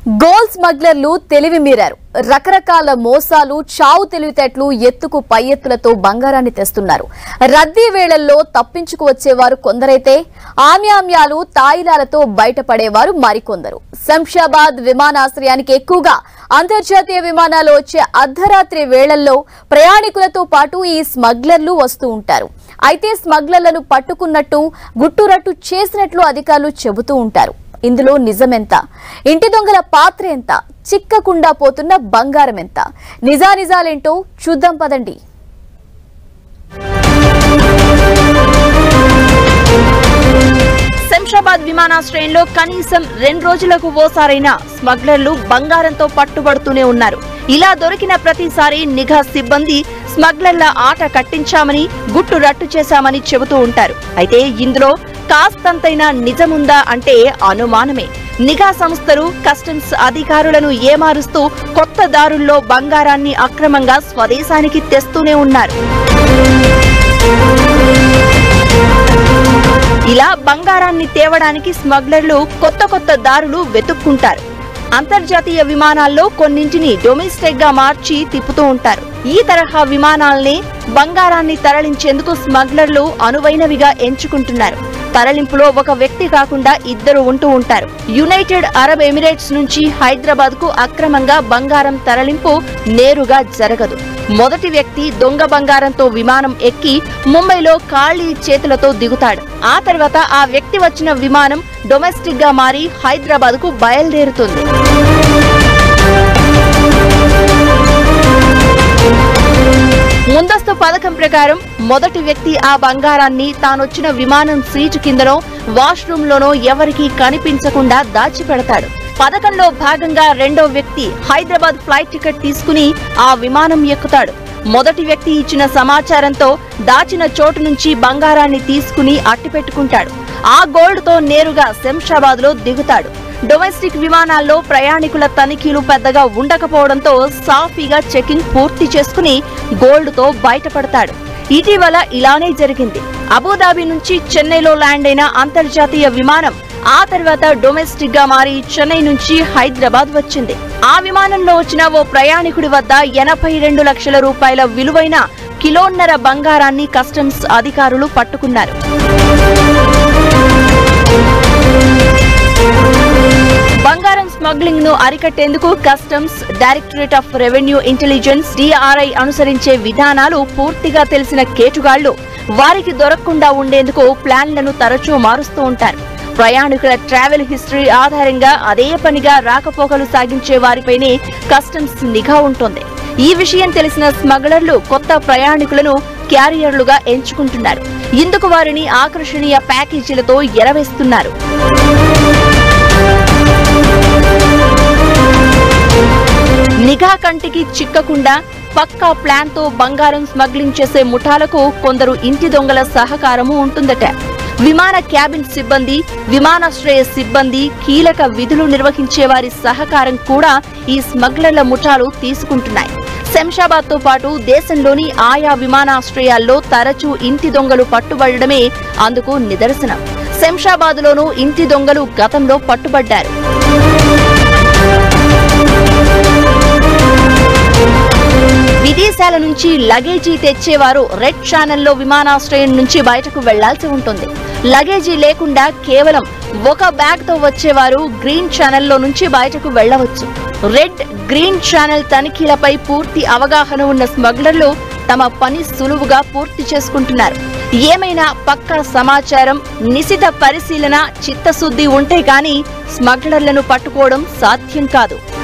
goal స్మగ్లర్లు తెలివి మీరారు రకరకాల మోసాలు చావు తెలివితేటలు ఎత్తుకు పై ఎత్తులతో బంగారాన్ని తెస్తున్నారు రద్దీ వేళల్లో తప్పించుకు వచ్చేవారు కొందరైతే ఆమ్యామ్యాలు తాయిలాలతో బయటపడేవారు మరికొందరు శంషాబాద్ విమానాశ్రయానికి ఎక్కువగా అంతర్జాతీయ విమానాలు వచ్చే అర్ధరాత్రి వేళల్లో ప్రయాణికులతో పాటు ఈ స్మగ్లర్లు వస్తూ ఉంటారు అయితే స్మగ్లర్లను పట్టుకున్నట్టు గుట్టురట్టు చేసినట్లు అధికారులు చెబుతూ ఉంటారు ఇందులో నిజమెంత ఇంటి దొంగల పాత్ర ఎంత చిక్కకుండా పోతున్న బంగారం ఎంత నిజానిజాలేంటో చూద్దాం పదండి శంషాబాద్ విమానాశ్రయంలో కనీసం రెండు రోజులకు ఓసారైనా స్మగ్లర్లు బంగారంతో పట్టుబడుతూనే ఉన్నారు ఇలా దొరికిన ప్రతిసారి నిఘా సిబ్బంది స్మగ్లర్ల ఆట కట్టించామని గుట్టు రట్టు చేశామని చెబుతూ ఉంటారు అయితే ఇందులో కాస్తంతైనా నిజముందా అంటే అనుమానమే నిఘా సంస్థలు కస్టమ్స్ అధికారులను ఏమారుస్తూ కొత్త దారుల్లో బంగారాన్ని అక్రమంగా స్వదేశానికి తెస్తూనే ఉన్నారు ఇలా బంగారాన్ని తేవడానికి స్మగ్లర్లు కొత్త కొత్త దారులు వెతుక్కుంటారు అంతర్జాతీయ విమానాల్లో కొన్నింటిని డొమెస్టిక్ గా మార్చి తిప్పుతూ ఉంటారు ఈ తరహా విమానాల్ని బంగారాన్ని తరలించేందుకు స్మగ్లర్లు అనువైనవిగా ఎంచుకుంటున్నారు తరలింపులో ఒక వ్యక్తి కాకుండా ఇద్దరు ఉంటూ ఉంటారు యునైటెడ్ అరబ్ ఎమిరేట్స్ నుంచి హైదరాబాద్ కు అక్రమంగా బంగారం తరలింపు నేరుగా జరగదు మొదటి వ్యక్తి దొంగ బంగారంతో విమానం ఎక్కి ముంబైలో ఖాళీ చేతులతో దిగుతాడు ఆ తర్వాత ఆ వ్యక్తి వచ్చిన విమానం డొమెస్టిక్ గా మారి హైదరాబాద్ కు బయలుదేరుతుంది ముందస్తు పథకం ప్రకారం మొదటి వ్యక్తి ఆ బంగారాన్ని తానొచ్చిన విమానం సీటు కిందనో వాష్రూమ్ లోనో ఎవరికీ కనిపించకుండా దాచిపెడతాడు పథకంలో భాగంగా రెండో వ్యక్తి హైదరాబాద్ ఫ్లైట్ టికెట్ తీసుకుని ఆ విమానం ఎక్కుతాడు మొదటి వ్యక్తి ఇచ్చిన సమాచారంతో దాచిన చోటు నుంచి బంగారాన్ని తీసుకుని అట్టిపెట్టుకుంటాడు ఆ గోల్డ్ తో నేరుగా శంషాబాద్ లో దిగుతాడు డొమెస్టిక్ విమానాల్లో ప్రయాణికుల తనిఖీలు పెద్దగా ఉండకపోవడంతో సాఫీగా చెకింగ్ పూర్తి చేసుకుని గోల్డ్ తో బయటపడతాడు ఇటీవల ఇలానే జరిగింది అబుదాబి నుంచి చెన్నైలో ల్యాండ్ అయిన అంతర్జాతీయ విమానం ఆ తర్వాత డొమెస్టిక్ గా మారి చెన్నై నుంచి హైదరాబాద్ వచ్చింది ఆ విమానంలో వచ్చిన ఓ ప్రయాణికుడి వద్ద ఎనభై రెండు లక్షల రూపాయల విలువైన కిలోన్నర బంగారాన్ని కస్టమ్స్ అధికారులు పట్టుకున్నారు బంగారం స్మగ్లింగ్ ను అరికట్టేందుకు customs directorate of revenue intelligence DRI అనుసరించే విధానాలు పూర్తిగా తెలిసిన కేటుగాళ్లు వారికి దొరకకుండా ఉండేందుకు ప్లాన్లను తరచూ మారుస్తూ ఉంటారు ప్రయాణికుల ట్రావెల్ హిస్టరీ ఆధారంగా అదే పనిగా రాకపోకలు సాగించే వారిపైనే కస్టమ్స్ నిఘా ఉంటుంది ఈ విషయం తెలిసిన స్మగ్లర్లు కొత్త ప్రయాణికులను క్యారియర్లుగా ఎంచుకుంటున్నారు ఇందుకు వారిని ఆకర్షణీయ ప్యాకేజీలతో ఎరవేస్తున్నారు నిఘా కంటికి చిక్కకుండా పక్కా ప్లాన్ తో బంగారం స్మగ్లింగ్ చేసే ముఠాలకు కొందరు ఇంటి దొంగల సహకారము ఉంటుందట విమాన క్యాబిన్ సిబ్బంది విమానాశ్రయ సిబ్బంది కీలక విధులు నిర్వహించే వారి సహకారం కూడా ఈ స్మగ్లర్ల ముఠాలు తీసుకుంటున్నాయి శంషాబాద్ తో పాటు దేశంలోని ఆయా విమానాశ్రయాల్లో తరచూ ఇంటి దొంగలు పట్టుబడడమే అందుకు నిదర్శనం శంషాబాద్ లోనూ ఇంటి దొంగలు గతంలో పట్టుబడ్డారు విదేశాల నుంచి లగేజీ తెచ్చేవారు రెడ్ ఛానల్లో విమానాశ్రయం నుంచి బయటకు వెళ్లాల్సి ఉంటుంది లగేజీ లేకుండా కేవలం ఒక బ్యాగ్ తో వచ్చేవారు గ్రీన్ ఛానల్లో నుంచి బయటకు వెళ్లవచ్చు రెడ్ గ్రీన్ ఛానల్ తనిఖీలపై పూర్తి అవగాహన ఉన్న స్మగ్లర్లు తమ పని సులువుగా పూర్తి చేసుకుంటున్నారు ఏమైనా పక్కా సమాచారం నిశిత పరిశీలన చిత్తశుద్ధి ఉంటే గాని స్మగ్లర్లను పట్టుకోవడం సాధ్యం కాదు